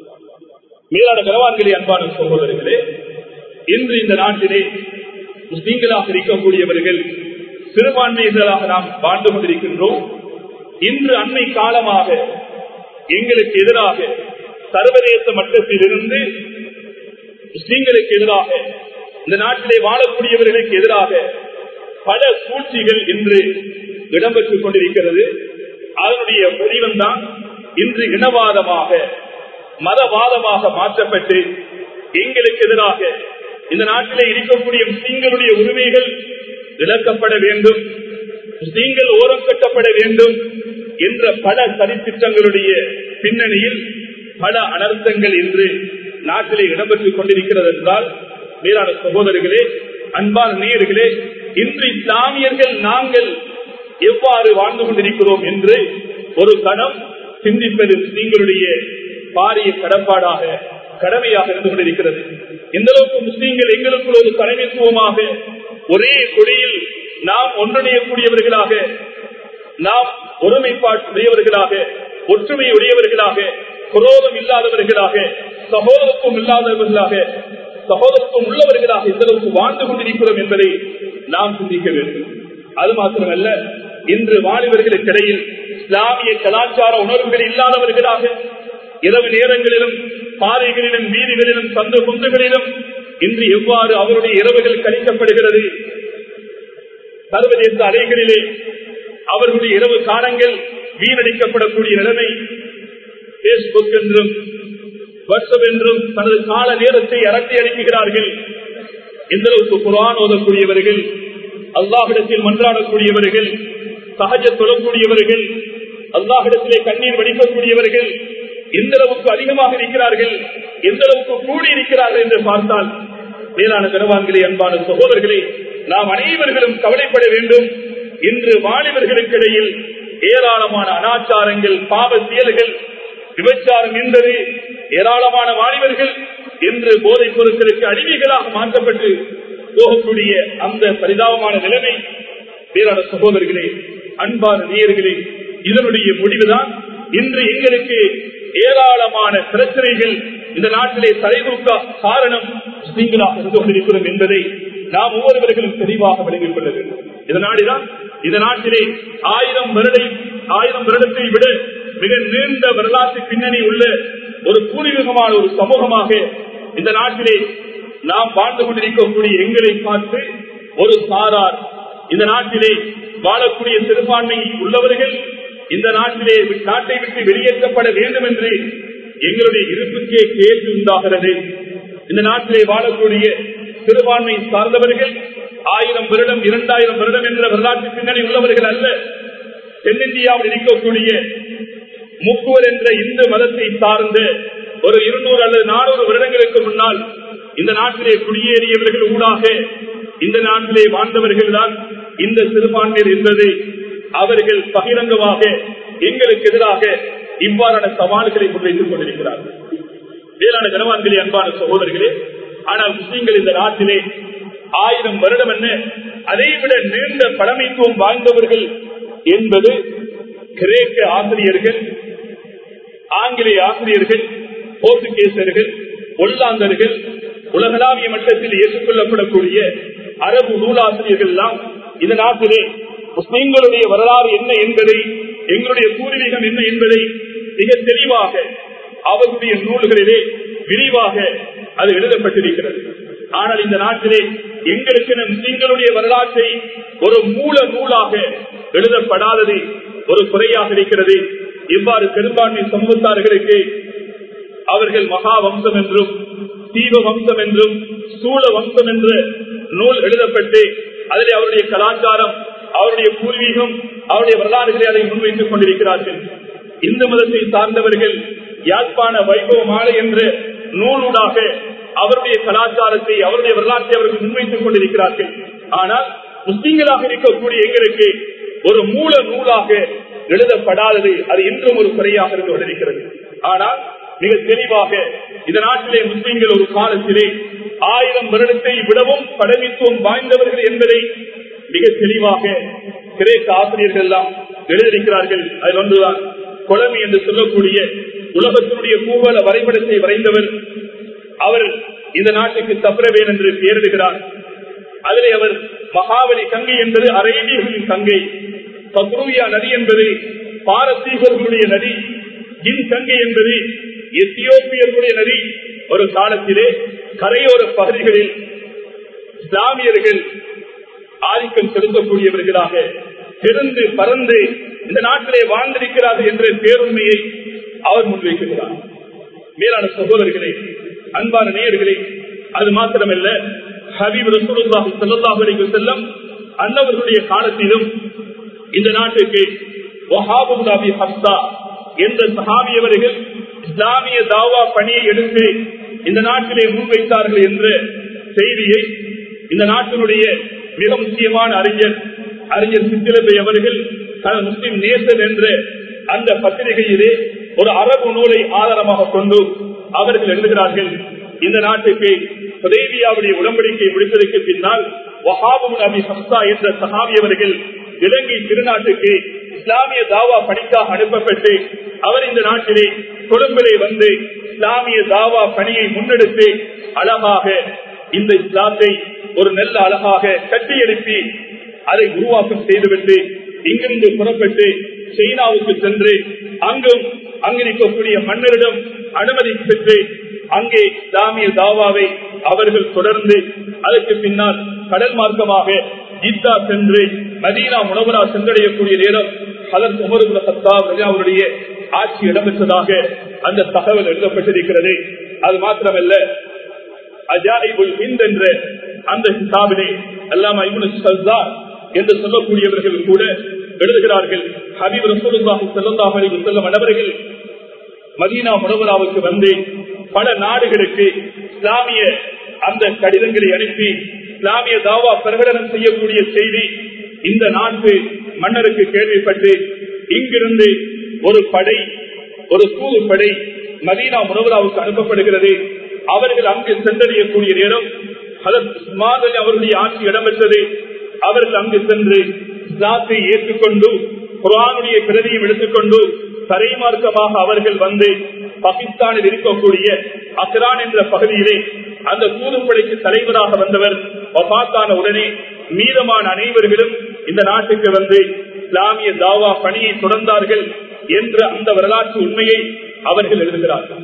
மேலான கனவான்களே அன்பான சகோதரர்களே இன்று இந்த நாட்டிலே முஸ்லீம்களாக இருக்கக்கூடியவர்கள் சிறுபான்மையினராக நாம் வாழ்ந்து கொண்டிருக்கின்றோம் இன்று அண்மை காலமாக எங்களுக்கு எதிராக சர்வதேச மட்டத்தில் இருந்து முஸ்லீம்களுக்கு எதிராக இந்த நாட்டிலே வாழக்கூடியவர்களுக்கு எதிராக பல சூழ்ச்சிகள் இன்று இடம்பெற்றுக் கொண்டிருக்கிறது அதனுடைய வடிவம்தான் இன்று இனவாதமாக மதவாதமாக மாற்றப்பட்டு எங்களுக்கு எதிராக இந்த நாட்டிலே இருக்கக்கூடிய முஸ்லீம்களுடைய உரிமைகள் விளக்கப்பட வேண்டும் முஸ்லீம்கள் ஓரம் கட்டப்பட வேண்டும் என்ற பல சதித்திட்டங்களுடைய பின்னணியில் பல அனர்த்தங்கள் இன்று நாட்டிலே இடம்பெற்றுக் கொண்டிருக்கிறது என்றால் மேலான சகோதரர்களே அன்பான நேயர்களே இன்று இஸ்லாமியர்கள் நாங்கள் எவ்வாறு வாழ்ந்து கொண்டிருக்கிறோம் என்று ஒரு கணம் சிந்திப்பது முஸ்லீம்களுடைய பாரிய கடப்பாடாக கடமையாக இருந்து கொண்டிருக்கிறது இந்த அளவுக்கு முஸ்லீம்கள் எங்களுக்குள் ஒரு தலைமைத்துவமாக ஒரே கொடியில் நாம் ஒன்றிணையக்கூடியவர்களாக நாம் ஒருமைப்பாட்டுடையவர்களாக ஒற்றுமை உடையவர்களாக குரோதம் இல்லாதவர்களாக சகோதரத்துவம் இல்லாதவர்களாக சகோதரத்துவம் உள்ளவர்களாக இந்த அளவுக்கு வாழ்ந்து கொண்டிருக்கிறோம் என்பதை நாம் சிந்திக்க வேண்டும் அது மாத்திரமல்ல இன்று வாலிபர்களுக்கு இடையில் இஸ்லாமிய கலாச்சார உணர்வுகள் இல்லாதவர்களாக இரவு நேரங்களிலும் பாதைகளிலும் வீதிகளிலும் சந்து குந்துகளிலும் இன்று எவ்வாறு அவருடைய இரவுகள் கணிக்கப்படுகிறது சர்வதேச அறைகளிலே அவர்களுடைய இரவு காலங்கள் வீணடிக்கப்படக்கூடிய நிலைமை பேஸ்புக் என்றும் வாட்ஸ்அப் என்றும் தனது கால நேரத்தை அரட்டி அனுப்புகிறார்கள் எந்த அளவுக்கு குரான் ஓதக்கூடியவர்கள் அல்லாஹிடத்தில் மன்றாடக்கூடியவர்கள் சகஜ தொழக்கூடியவர்கள் அல்லாஹிடத்திலே கண்ணீர் வடிக்கக்கூடியவர்கள் எந்த அளவுக்கு அதிகமாக இருக்கிறார்கள் எந்த அளவுக்கு கூடி இருக்கிறார்கள் என்று பார்த்தால் மேலான பெருவான்களே அன்பான சகோதரர்களே நாம் அனைவர்களும் கவலைப்பட வேண்டும் இன்று வாலிபர்களுக்கு இடையில் ஏராளமான அனாச்சாரங்கள் பாவ செயல்கள் விபச்சாரம் என்பது ஏராளமான வாலிபர்கள் இன்று போதைப் பொருட்களுக்கு அடிமைகளாக மாற்றப்பட்டு போகக்கூடிய அந்த பரிதாபமான நிலைமை வேறான சகோதரர்களே அன்பான நேயர்களே இதனுடைய முடிவுதான் இன்று எங்களுக்கு ஏராளமான பிரச்சனைகள் இந்த நாட்டிலே தலைதூக்க காரணம் முஸ்லீம்களாக இருந்து கொண்டிருக்கிறோம் என்பதை நாம் ஒவ்வொருவர்களும் தெளிவாக விளங்கிக் கொள்ள வேண்டும் இதனால்தான் இந்த நாட்டிலே ஆயிரம் வருடை ஆயிரம் வருடத்தை விட மிக நீண்ட வரலாற்று பின்னணி உள்ள ஒரு பூர்வீகமான ஒரு சமூகமாக இந்த நாட்டிலே நாம் வாழ்ந்து கொண்டிருக்கக்கூடிய எங்களை பார்த்து ஒரு சாரார் இந்த நாட்டிலே வாழக்கூடிய சிறுபான்மை உள்ளவர்கள் இந்த நாட்டிலே நாட்டை விட்டு வெளியேற்றப்பட வேண்டும் என்று எங்களுடைய இருப்புக்கே கேள்வி உண்டாகிறது இந்த நாட்டிலே வாழக்கூடிய சிறுபான்மை சார்ந்தவர்கள் ஆயிரம் வருடம் இரண்டாயிரம் வருடம் என்ற வரலாற்று பின்னணி உள்ளவர்கள் அல்ல தென்னிந்தியாவில் இருக்கக்கூடிய முக்குவர் என்ற இந்து மதத்தை சார்ந்த ஒரு இருநூறு அல்லது நானூறு வருடங்களுக்கு முன்னால் இந்த நாட்டிலே குடியேறியவர்கள் ஊடாக இந்த நாட்டிலே வாழ்ந்தவர்கள் தான் இந்த சிறுபான்மையர் என்பது அவர்கள் பகிரங்கமாக எங்களுக்கு எதிராக இவ்வாறான சவால்களை முன்வைத்துக் கொண்டிருக்கிறார்கள் வேளாண் கனவான்களே அன்பான சகோதரர்களே ஆனால் முஸ்லீம்கள் இந்த நாட்டிலே ஆயிரம் வருடம் என்ன அதைவிட நீண்ட பழமைத்துவம் வாழ்ந்தவர்கள் என்பது கிரேக்க ஆசிரியர்கள் ஆங்கிலேய ஆசிரியர்கள் போர்த்துகேசர்கள் ஒல்லாந்தர்கள் உலகளாவிய மட்டத்தில் ஏற்றுக்கொள்ளப்படக்கூடிய அரபு நூலாசிரியர்கள் எல்லாம் இந்த நாட்டிலே முஸ்லீம்களுடைய வரலாறு என்ன என்பதை எங்களுடைய பூர்வீகம் என்ன என்பதை மிக தெளிவாக அவர்களுடைய நூல்களிலே விரிவாக அது எழுதப்பட்டிருக்கிறது ஆனால் இந்த நாட்டிலே எங்களுக்கு முஸ்லிம்களுடைய வரலாற்றை ஒரு மூல நூலாக எழுதப்படாதது ஒரு குறையாக இருக்கிறது இவ்வாறு பெரும்பான்மை சமூகத்தார்களுக்கு அவர்கள் மகா வம்சம் என்றும் தீப வம்சம் என்றும் சூழ வம்சம் என்ற நூல் எழுதப்பட்டு அதில் அவருடைய கலாச்சாரம் அவருடைய பூர்வீகம் அவருடைய வரலாறுகளை அதை முன்வைத்துக் கொண்டிருக்கிறார்கள் இந்து மதத்தை சார்ந்தவர்கள் யாழ்ப்பாண வைபவ மாலை என்ற நூலூடாக அவருடைய கலாச்சாரத்தை அவருடைய வரலாற்றை அவர்கள் முன்வைத்துக் கொண்டிருக்கிறார்கள் ஆனால் முஸ்லீம்களாக இருக்கக்கூடிய எங்களுக்கு ஒரு மூல நூலாக எழுதப்படாதது அது இன்றும் ஒரு குறையாக இருந்து கொண்டிருக்கிறது ஆனால் மிக தெளிவாக இந்த நாட்டிலே முஸ்லீம்கள் ஒரு காலத்திலே ஆயிரம் வருடத்தை விடவும் படமித்துவம் வாய்ந்தவர்கள் என்பதை மிக தெளிவாக கிரேக்க ஆசிரியர்கள் எல்லாம் எழுதியிருக்கிறார்கள் அதில் ஒன்றுதான் கொலமி என்று சொல்லக்கூடிய உலகத்தினுடைய பூகோள வரைபடத்தை வரைந்தவர் அவர் இந்த நாட்டுக்கு தப்பரவேன் என்று பெயரிடுகிறார் அதிலே அவர் மகாவலி கங்கை என்பது அரேபியர்களின் கங்கை பத்ரூயா நதி என்பது பாரசீகர்களுடைய நதி இன் கங்கை என்பது எத்தியோப்பியர்களுடைய நதி ஒரு காலத்திலே கரையோர பகுதிகளில் இஸ்லாமியர்கள் ஆதிக்கம் செலுத்தக்கூடியவர்களாக பிறந்து பறந்து இந்த நாட்டிலே வாழ்ந்திருக்கிறார்கள் என்ற பேருண்மையை அவர் முன்வைக்கிறார் மேலான சகோதரர்களே அன்பான நேயர்களே அது மாத்திரமல்ல ஹபீப் ரசூலுல்லாஹி ஸல்லல்லாஹு அலைஹி வஸல்லம் அன்னவர்களுடைய காலத்திலும் இந்த நாட்டுக்கு வஹாபு நபி ஹப்ஸா என்ற சஹாபியவர்கள் இஸ்லாமிய தாவா பணியை எடுத்து இந்த நாட்டிலே முன்வைத்தார்கள் என்ற செய்தியை இந்த நாட்டினுடைய மிக முக்கியமான அறிஞர் அறிஞர் சித்திரபை அவர்கள் முஸ்லிம் நேசன் என்ற அந்த பத்திரிகையிலே ஒரு அரபு நூலை ஆதாரமாக கொண்டு அவர்கள் எழுதுகிறார்கள் இந்த நாட்டுக்கு உதேவியாவுடைய உடன்படிக்கை முடித்ததற்கு பின்னால் வஹாபு நபி ஹம்சா என்ற சஹாபியவர்கள் இலங்கை திருநாட்டுக்கு இஸ்லாமிய தாவா பணிக்காக அனுப்பப்பட்டு அவர் இந்த நாட்டிலே கொழும்பிலே வந்து இஸ்லாமிய தாவா பணியை முன்னெடுத்து அழகாக இந்த இஸ்லாத்தை ஒரு நல்ல அழகாக கட்டி எழுப்பி அதை உருவாக்கம் செய்துவிட்டு இங்கிருந்து புறப்பட்டு சீனாவுக்கு சென்று அங்கும் அங்கிருக்கக்கூடிய மன்னரிடம் அனுமதி பெற்று அங்கே இஸ்லாமிய தாவாவை அவர்கள் தொடர்ந்து அதற்கு பின்னால் கடல் மார்க்கமாக ஜித்தா சென்று மதீனா முனவரா சென்றடையக்கூடிய நேரம் அதன் உமருகுல சத்தாப் அவருடைய ஆட்சி இடம்பெற்றதாக அந்த தகவல் எழுதப்பட்டிருக்கிறது அது மாத்திரமல்ல அஜாயிபுல் ஹிந்த் என்ற அந்த கிதாபிலே அல்லாம இப்னு சஸ்ஸார் என்று சொல்லக்கூடியவர்கள் கூட எழுதுகிறார்கள் ஹபீப் ரசூலுல்லாஹி ஸல்லல்லாஹு அலைஹி வஸல்லம் அவர்கள் மதீனா முனவராவுக்கு வந்து பல நாடுகளுக்கு இஸ்லாமிய அந்த கடிதங்களை அனுப்பி இஸ்லாமிய தாவா பிரகடனம் செய்யக்கூடிய செய்தி இந்த நாட்டு மன்னருக்கு கேள்விப்பட்டு இங்கிருந்து ஒரு படை ஒரு தூது படை மதீனா முனவராவுக்கு அனுப்பப்படுகிறது அவர்கள் அங்கு சென்றடையக்கூடிய நேரம் அவருடைய ஆட்சி இடம்பெற்றது அவர்கள் அங்கு சென்று இஸ்லாத்தை ஏற்றுக்கொண்டு குரானுடைய பிரதியும் எடுத்துக்கொண்டு தரைமார்க்கமாக அவர்கள் வந்து பாகிஸ்தானில் இருக்கக்கூடிய அக்ரான் என்ற பகுதியிலே அந்த தூதுப்படைக்கு தலைவராக வந்தவர் வபாத்தான உடனே மீதமான அனைவர்களும் இந்த நாட்டுக்கு வந்து இஸ்லாமிய தாவா பணியை தொடர்ந்தார்கள் என்ற அந்த வரலாற்று உண்மையை அவர்கள் எழுதுகிறார்கள்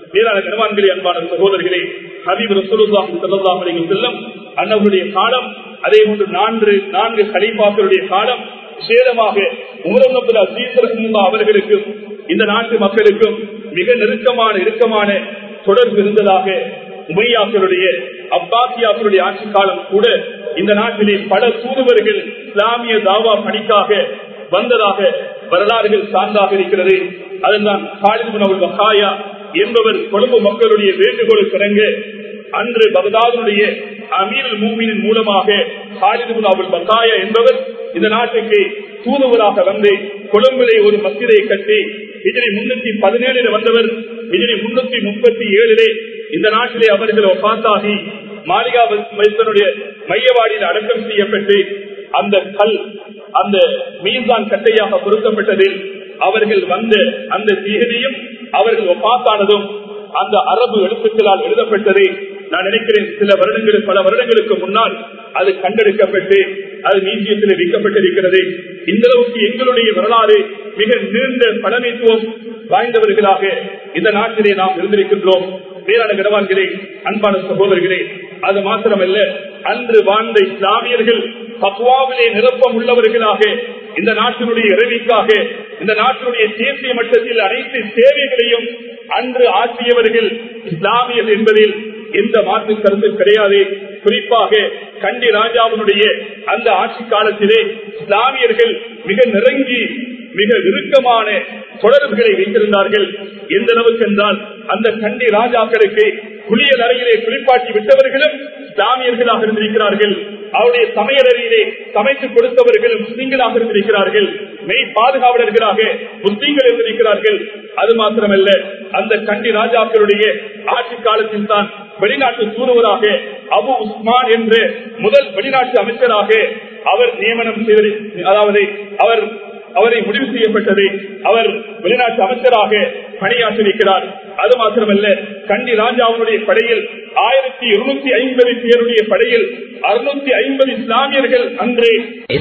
மேலான கனவான்களே அன்பான சகோதரர்களே ஹபீப் ரசூலுல்லாஹி ஸல்லல்லாஹு அலைஹி வஸல்லம் அன்னவருடைய காலம் அதே போன்று நான்கு நான்கு கலீஃபாக்களுடைய காலம் விசேடமாக உமர் அப்துல் அசீஸ் ரஹ்முல்லா அவர்களுக்கும் இந்த நாட்டு மக்களுக்கும் மிக நெருக்கமான இறுக்கமான தொடர்பு இருந்ததாக உமையாக்களுடைய அப்பாசியாக்களுடைய ஆட்சி காலம் கூட இந்த நாட்டிலே பல தூதுவர்கள் இஸ்லாமிய தாவா பணிக்காக வந்ததாக வரலாறுகள் சார்ந்தாக இருக்கிறது அதன்தான் காலிது அவள் வகாயா என்பவர் கொழும்பு மக்களுடைய வேண்டுகோள் கிடங்க அன்று பகதாதுடைய அமீர் மூமியின் மூலமாக ஹாலிது அவள் பகாயா என்பவர் இந்த நாட்டுக்கு தூதுவராக வந்து கொழும்பிலே ஒரு மசிதை கட்டி இதில் முன்னூத்தி பதினேழில் வந்தவர் இதில் முன்னூத்தி முப்பத்தி ஏழிலே இந்த நாட்டிலே அவர்கள் ஒப்பாத்தாகி மாளிகா வைத்தனுடைய மையவாடியில் அடக்கம் செய்யப்பட்டு அந்த கல் அந்த மீன்தான் கட்டையாக பொருத்தப்பட்டதில் அவர்கள் வந்த அந்த தேதியும் அவர்கள் ஒப்பாத்தானதும் அந்த அரபு எழுத்துக்களால் எழுதப்பட்டது நான் நினைக்கிறேன் சில வருடங்களுக்கு பல வருடங்களுக்கு முன்னால் அது கண்டெடுக்கப்பட்டு அது நீதியத்தில் வைக்கப்பட்டிருக்கிறது இந்த அளவுக்கு எங்களுடைய வரலாறு மிக நீண்ட பழமைத்துவம் வாய்ந்தவர்களாக இந்த நாட்டிலே நாம் இருந்திருக்கின்றோம் வேளாண் கனவான்களே அன்பான சகோதரர்களே அது மாத்திரமல்ல அன்று வாழ்ந்த இஸ்லாமியர்கள் பக்வாவிலே நிரப்பம் உள்ளவர்களாக இந்த நாட்டினுடைய இறவிக்காக இந்த நாட்டினுடைய தேசிய மட்டத்தில் அனைத்து சேவைகளையும் அன்று ஆற்றியவர்கள் இஸ்லாமியர் என்பதில் எந்த மாற்று கருத்து கிடையாது குறிப்பாக கண்டி ராஜாவினுடைய அந்த ஆட்சி காலத்திலே இஸ்லாமியர்கள் மிக நெருங்கி மிக இறுக்கமான தொடர்புகளை வைத்திருந்தார்கள் எந்த அளவுக்கு என்றால் அந்த கண்டி ராஜாக்களுக்கு குளியல் அறையிலே குளிப்பாட்டி விட்டவர்களும் இஸ்லாமியர்களாக இருந்திருக்கிறார்கள் அவருடைய சமையலறையிலே சமைத்து கொடுத்தவர்களும் முஸ்லீம்களாக இருந்திருக்கிறார்கள் மெய் பாதுகாவலர்களாக முஸ்லீம்கள் இருந்திருக்கிறார்கள் அது மாத்திரமல்ல அந்த கண்டி ராஜாக்களுடைய ஆட்சி காலத்தில் தான் வெளிநாட்டு தூதுவராக அபு உஸ்மான் என்ற முதல் வெளிநாட்டு அமைச்சராக அவர் நியமனம் செய்து அதாவது அவர் அவரை முடிவு செய்யப்பட்டது அவர் வெளிநாட்டு அமைச்சராக பணியாற்றிருக்கிறார் அது மாத்திரமல்ல கண்டி ராஜாவுடைய படையில் ஆயிரத்தி இருநூத்தி ஐம்பது பேருடைய படையில் அறுநூத்தி ஐம்பது இஸ்லாமியர்கள் அன்றே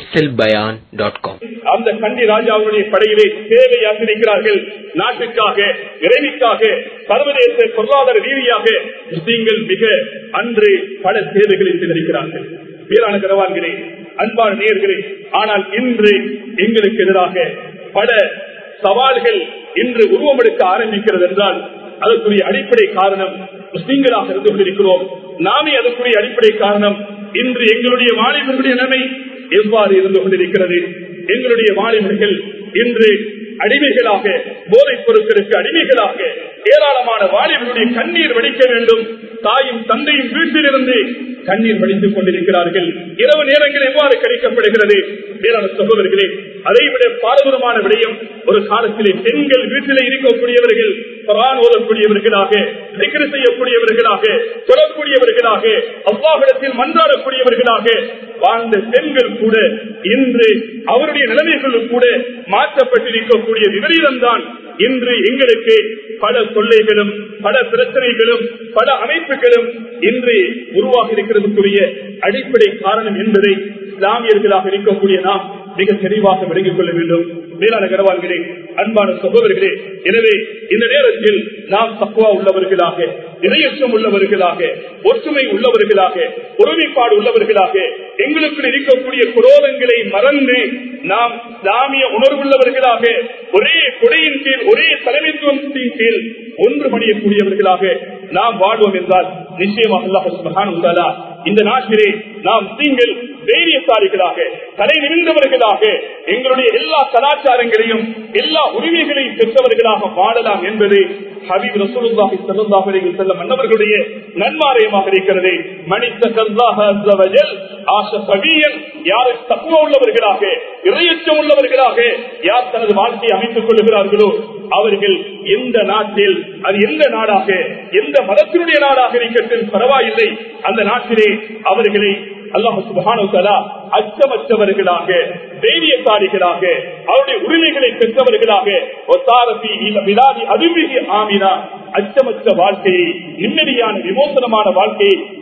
slbayan.com அந்த கண்டி ராஜாவுடைய படையிலே சேவையாற்றிருக்கிறார்கள் நாட்டுக்காக இறைவிக்காக சர்வதேச பொருளாதார ரீதியாக முஸ்லீம்கள் மிக அன்று பல சேவைகளை செய்திருக்கிறார்கள் வீரான கரவான்களே அன்பான நேர்களே ஆனால் இன்று எங்களுக்கு எதிராக பல சவால்கள் இன்று உருவமெடுக்க ஆரம்பிக்கிறது என்றால் அதற்குரிய அடிப்படை காரணம் முஸ்லீம்களாக இருந்து கொண்டிருக்கிறோம் நாமே அதற்குரிய அடிப்படை காரணம் இன்று எங்களுடைய வாலிபர்களுடைய நிலைமை எவ்வாறு இருந்து கொண்டிருக்கிறது எங்களுடைய வாலிபர்கள் இன்று அடிமைகளாக போதைப் பொருட்களுக்கு அடிமைகளாக ஏராளமான வாலிபர்களுடைய கண்ணீர் வடிக்க வேண்டும் தாயும் தந்தையும் வீட்டிலிருந்து கண்ணீர் வடித்துக் கொண்டிருக்கிறார்கள் இரவு நேரங்கள் எவ்வாறு கிடைக்கப்படுகிறது வேறான சகோதரர்களே அதைவிட பாரதூரமான விடயம் ஒரு காலத்திலே பெண்கள் வீட்டிலே இருக்கக்கூடியவர்கள் குரான் ஓதக்கூடியவர்களாக திக்ரு செய்யக்கூடியவர்களாக சொல்லக்கூடியவர்களாக அவ்வாவிடத்தில் மன்றாடக்கூடியவர்களாக வாழ்ந்த பெண்கள் கூட இன்று அவருடைய நிலைமைகளும் கூட மாற்றப்பட்டிருக்கக்கூடிய விபரீதம் தான் இன்று எங்களுக்கு பல தொல்லைகளும் பல பிரச்சனைகளும் பல அமைப்புகளும் இன்று உருவாகி இருக்கிறதுக்குரிய அடிப்படை காரணம் என்பதை இஸ்லாமியர்களாக இருக்கக்கூடிய நாம் மிக தெளிவாக விளங்கிக் கொள்ள வேண்டும் மேலான கரவான்களே அன்பான சகோதரர்களே எனவே இந்த நேரத்தில் நாம் தக்குவா உள்ளவர்களாக இரையற்றம் உள்ளவர்களாக ஒற்றுமை உள்ளவர்களாக ஒருமைப்பாடு உள்ளவர்களாக எங்களுக்குள் இருக்கக்கூடிய குரோதங்களை மறந்து நாம் இஸ்லாமிய உணர்வுள்ளவர்களாக ஒரே கொடையின் கீழ் ஒரே தலைமைத்துவத்தின் கீழ் ஒன்று மணியக்கூடியவர்களாக நாம் வாழ்வோம் என்றால் நிச்சயமாக அல்லாஹ் சுப்ஹானஹு வ தஆலா இந்த நாட்டிலே நாம் நீங்கள் தைரியசாலிகளாக தலை நிமிர்ந்தவர்களாக எங்களுடைய எல்லா கலாச்சாரங்களையும் எல்லா உரிமைகளையும் பெற்றவர்களாக வாழலாம் என்பது ஹபீப் ரசூலுல்லாஹி ஸல்லல்லாஹு அலைஹி வஸல்லம் அன்னவர்களுடைய நன்மாரியமாக இருக்கிறது மனிதகல்லாஹ அஸ்ஸ வஜல் ஆஷ கவியன் யார் தக்குவ உள்ளவர்களாக இறையச்சம் உள்ளவர்களாக யார் தனது வாழ்க்கையை அமைத்துக் கொள்ளுகிறார்களோ அவர்கள் எந்த நாட்டில் அது எந்த நாடாக எந்த மதத்தினுடைய நாடாக இருக்கட்டும் பரவாயில்லை அந்த நாட்டிலே அவர்களை அல்லாஹு சுபானுதலா அச்சமற்றவர்களாக தைரியசாலிகளாக அவருடைய உரிமைகளை பெற்றவர்களாக ஒத்தாரத்தி விழாதி அதுமிகி ஆமினா அச்சமற்ற வாழ்க்கையை நிம்மதியான விமோசனமான வாழ்க்கையை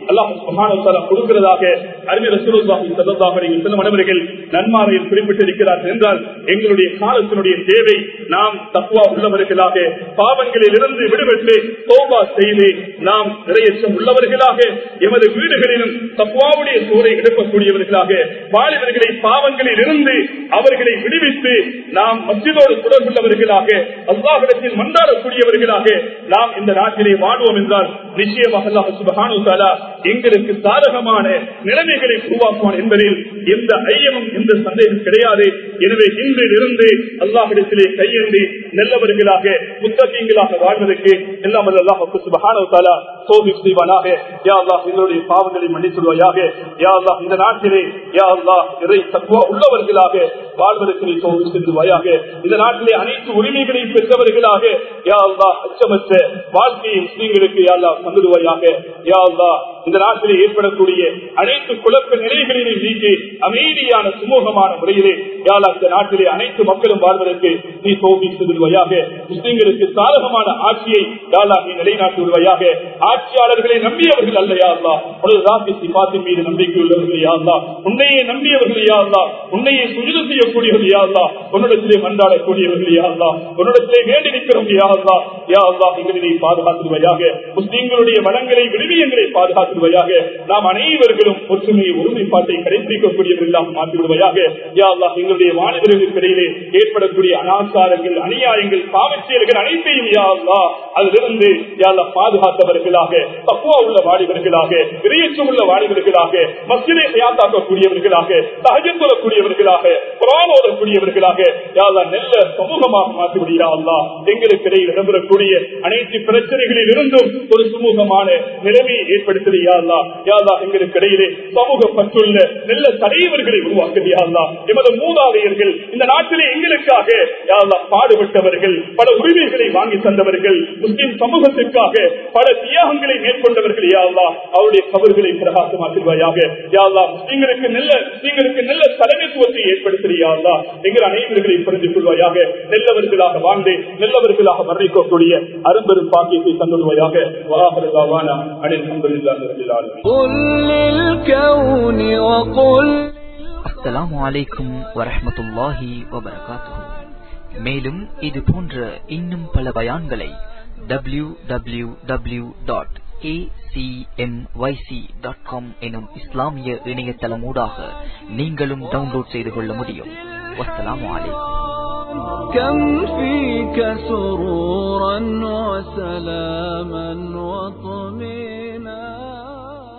அல்லாஹ் சுப்ஹானஹு வ தஆலா கொடுக்கிறதாக அறிஞர் ரசூலுல்லாஹி ஸல்லல்லாஹு அலைஹி வஸல்லம் அவர்கள் நன்மாரையில் குறிப்பிட்டிருக்கிறார்கள் என்றால் எங்களுடைய காலத்தினுடைய தேவை நாம் தக்குவா உள்ளவர்களாக பாவங்களில் இருந்து விடுபட்டு தௌபா செய்து நாம் இறையச்சம் உள்ளவர்களாக எமது வீடுகளிலும் தக்குவாவுடைய சூறை எடுக்கக்கூடியவர்களாக வாலிபர்களை பாவங்களில் இருந்து அவர்களை விடுவித்து நாம் மஸ்ஜிதோடு தொடர்புள்ளவர்களாக அல்லாஹிடத்தில் மன்றாடக்கூடியவர்களாக நாம் இந்த நாட்டிலே வாழ்வோம் என்றால் நிச்சயமாக அல்லாஹ் சுபஹானு தஆலா எங்களுக்கு சாதகமான நிலைமைகளை உருவாக்குவான் என்பதில் எந்த ஐயமும் எந்த சந்தேகம் கிடையாது எனவே இன்றிலிருந்து அல்லாஹிடத்திலே கையேந்தி நல்லவர்களாக முத்தகீங்களாக வாழ்வதற்கு எல்லாம் வல்ல அல்லாஹ் சுபஹானு தஆலா தௌஃபீக் செய்வானாக யா அல்லாஹ் எங்களுடைய பாவங்களை மன்னித்துள்வாயாக யா அல்லாஹ் இந்த நாட்டிலே யா அல்லாஹ் இறை தக்குவா உள்ளவர்களாக வாழ்வதற்கு நீ தௌஃபீக் செய்வாயாக இந்த நாட்டிலே அனைத்து உரிமைகளையும் பெற்றவர்களாக யா அல்லாஹ் அச்சமற்ற வாழ்க்கையை முஸ்லீம்களுக்கு யா அல்லாஹ் தந்துடுவாயாக யா அல்லாஹ் இந்த நாட்டிலே ஏற்படக்கூடிய அனைத்து குழப்ப நிலைகளையும் நீக்கி அமைதியான சுமூகமான முறையிலே யாழா இந்த நாட்டிலே அனைத்து மக்களும் வாழ்வதற்கு நீ தோல்வி செய்துள்வையாக முஸ்லீம்களுக்கு சாதகமான ஆட்சியை யாழா நீ நிலைநாட்டி விடுவையாக ஆட்சியாளர்களை நம்பியவர்கள் அல்ல யாழ்லா உனது ராசி சிபாத்தின் மீது நம்பிக்கை உள்ளவர்கள் யாழ்லா உன்னையே நம்பியவர்கள் யாழ்லா உன்னையே சுஜித செய்யக்கூடியவர்கள் யாழ்லா உன்னிடத்திலே மன்றாடக்கூடியவர்கள் யாழ்லா உன்னிடத்திலே வேண்டி நிற்கிறோம் யாழ்லா யா அல்லா எங்களை பாதுகாத்துவையாக முஸ்லீம்களுடைய வளங்களை விடுவியங்களை பாதுகாத்துவையாக நாம் அனைவர்களும் ஒற்றுமையை ஒருமைப்பாட்டை கடைபிடிக்கக்கூடியவர்களாக மாற்றிவிடுவையாக யா அல்லா எங்களுடைய மாணவர்களுக்கு இடையிலே ஏற்படக்கூடிய அனாச்சாரங்கள் அநியாயங்கள் பாவச்செயல்கள் அனைத்தையும் யா அல்லா அதிலிருந்து யா அல்லா பாதுகாத்தவர்களாக தப்புவா உள்ள வாலிபர்களாக இறையச்சம் உள்ள வாலிபர்களாக மசிதை தயாத்தாக்கக்கூடியவர்களாக சகஜம் சொல்லக்கூடியவர்களாக குரான் ஓதக்கூடியவர்களாக யா அல்லா நெல்ல சமூகமாக மாற்றிவிடியா அல்லா எங்களுக்கு இடையில் இடம்பெறக்கூடிய அனைத்து பிரச்சனைகளில் இருந்தும் ஒரு சுமூகமான நிலைமையை ஏற்படுத்தியா அல்லா யாதா எங்களுக்கு இடையிலே சமூக பற்றுள்ள நல்ல தலைவர்களை உருவாக்குறியா அல்லா எமது மூதாதையர்கள் இந்த நாட்டிலே எங்களுக்காக யாதா பாடுபட்டவர்கள் பல உரிமைகளை வாங்கி தந்தவர்கள் முஸ்லிம் சமூகத்திற்காக பல தியாகங்களை மேற்கொண்டவர்கள் யாதா அவருடைய கவர்களை பிரகாசமாக்குவாயாக யாதா முஸ்லீம்களுக்கு நல்ல முஸ்லீம்களுக்கு நல்ல தலைமைத்துவத்தை ஏற்படுத்துறியா அல்லா எங்கள் அனைவர்களை புரிந்து கொள்வாயாக நல்லவர்களாக வாழ்ந்து நல்லவர்களாக மரணிக்கக்கூடிய அரும்பெரும் பாக்கியத்தை தந்துடுவாயாக வாகரதாவான அனில் قل للكون وقل அஸ்ஸலாமு அலைக்கும் வரஹ்மத்துல்லாஹி வபரகாத்துஹு மேலும் இது போன்ற இன்னும் பல பயான்களை டபிள்யூ டபிள்யூ டபிள்யூ டாட் எனும் இஸ்லாமிய இணையதளமூடாக நீங்களும் டவுன்லோட் செய்து கொள்ள முடியும் வஸ்ஸலாமு அலைக்கும் كم فيك سرورا وسلاما وطمئنا